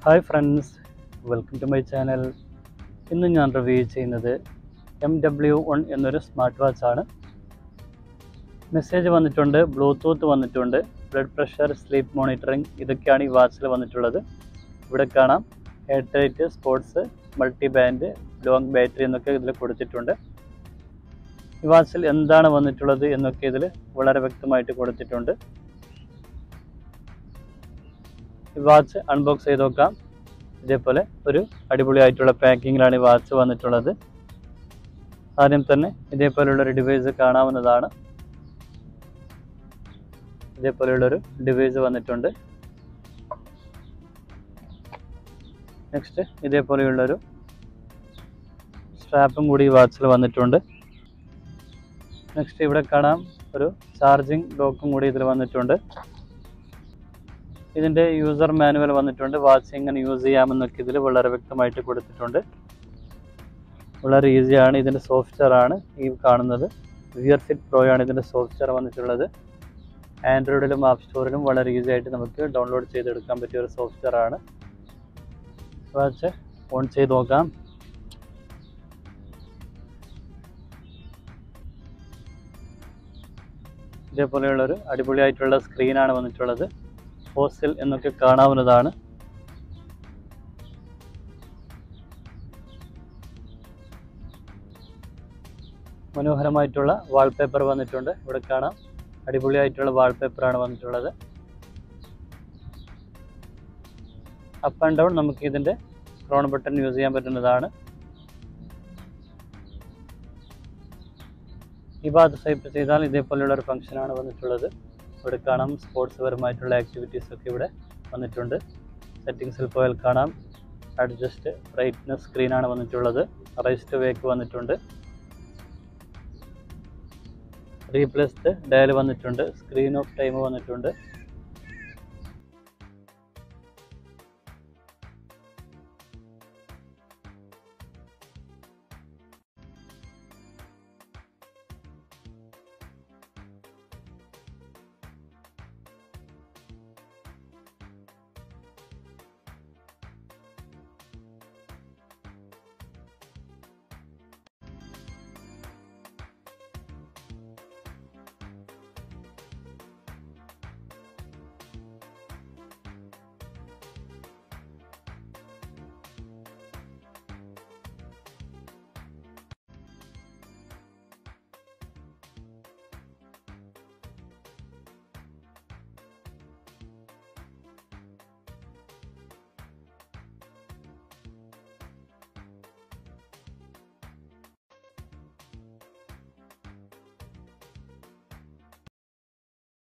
hi friends welcome to my channel ഇന്ന് ഞാൻ review ചെയ്യുന്നത് എം ഡബ്ല്യു വൺ എന്നൊരു സ്മാർട്ട് വാച്ച് ആണ് മെസ്സേജ് വന്നിട്ടുണ്ട് ബ്ലൂടൂത്ത് വന്നിട്ടുണ്ട് ബ്ലഡ് പ്രഷർ സ്ലീപ്പ് മോണിറ്ററിംഗ് ഇതൊക്കെയാണ് ഈ വാച്ചിൽ വന്നിട്ടുള്ളത് ഇവിടെ കാണാം heart rate sports multi band long battery എന്നൊക്കെ ഇതിൽ കൊടുത്തിട്ടുണ്ട് ഈ വാച്ചിൽ എന്താണ് വന്നിട്ടുള്ളത് എന്നൊക്കെ ഇതിൽ വളരെ വ്യക്തമായിട്ട് കൊടുത്തിട്ടുണ്ട് ഈ വാച്ച് അൺബോക്സ് ചെയ്ത് നോക്കാം ഇതേപോലെ ഒരു അടിപൊളിയായിട്ടുള്ള പാക്കിങ്ങിലാണ് ഈ വാച്ച് വന്നിട്ടുള്ളത് ആദ്യം തന്നെ ഇതേപോലെയുള്ള ഒരു ഡിവൈസ് കാണാവുന്നതാണ് ഇതേപോലെയുള്ളൊരു ഡിവൈസ് വന്നിട്ടുണ്ട് നെക്സ്റ്റ് ഇതേപോലെയുള്ളൊരു സ്ട്രാപ്പും കൂടി ഈ വാച്ചിൽ വന്നിട്ടുണ്ട് നെക്സ്റ്റ് ഇവിടെ കാണാം ഒരു ചാർജിങ് ഡോക്കും കൂടി ഇതിൽ വന്നിട്ടുണ്ട് ഇതിൻ്റെ യൂസർ മാനുവൽ വന്നിട്ടുണ്ട് വാച്ച് എങ്ങനെ യൂസ് ചെയ്യാമെന്നൊക്കെ ഇതിൽ വളരെ വ്യക്തമായിട്ട് കൊടുത്തിട്ടുണ്ട് വളരെ ഈസിയാണ് ഇതിൻ്റെ സോഫ്റ്റ്വെയർ ആണ് ഈ കാണുന്നത് വിയർ ഫിറ്റ് പ്രോ ആണ് ഇതിൻ്റെ സോഫ്റ്റ്വെയർ വന്നിട്ടുള്ളത് ആൻഡ്രോയിഡിലും ആപ്പ് സ്റ്റോറിലും വളരെ ഈസി ആയിട്ട് നമുക്ക് ഡൗൺലോഡ് ചെയ്തെടുക്കാൻ പറ്റിയ ഒരു സോഫ്റ്റ്വെയർ ആണ് വാച്ച് ഓൺ ചെയ്ത് നോക്കാം ഇതേപോലെയുള്ളൊരു അടിപൊളിയായിട്ടുള്ള സ്ക്രീനാണ് വന്നിട്ടുള്ളത് ഫോസിൽ എന്നൊക്കെ കാണാവുന്നതാണ് മനോഹരമായിട്ടുള്ള വാൾപേപ്പർ വന്നിട്ടുണ്ട് ഇവിടെ കാണാം അടിപൊളിയായിട്ടുള്ള വാൾപേപ്പറാണ് വന്നിട്ടുള്ളത് അപ്പ് ആൻഡ് ഡൗൺ നമുക്ക് ഇതിൻ്റെ ക്രോൺ ബട്ടൺ യൂസ് ചെയ്യാൻ പറ്റുന്നതാണ് ഈ ഭാഗത്ത് സ്വൈപ്പ് ചെയ്താൽ ഇതേപോലെയുള്ള ഒരു ഫംഗ്ഷനാണ് വന്നിട്ടുള്ളത് ഇവിടെ കാണാം സ്പോർട്സ് പരമായിട്ടുള്ള ആക്ടിവിറ്റീസ് ഒക്കെ ഇവിടെ വന്നിട്ടുണ്ട് സെറ്റിങ്സിൽ പോയാൽ കാണാം അഡ്ജസ്റ്റ് ബ്രൈറ്റ്നസ് സ്ക്രീനാണ് വന്നിട്ടുള്ളത് റൈസ്റ്റ് വേക്ക് വന്നിട്ടുണ്ട് റീപ്ലേസ്ഡ് ഡയൽ വന്നിട്ടുണ്ട് സ്ക്രീൻ ഓഫ് ടൈം വന്നിട്ടുണ്ട്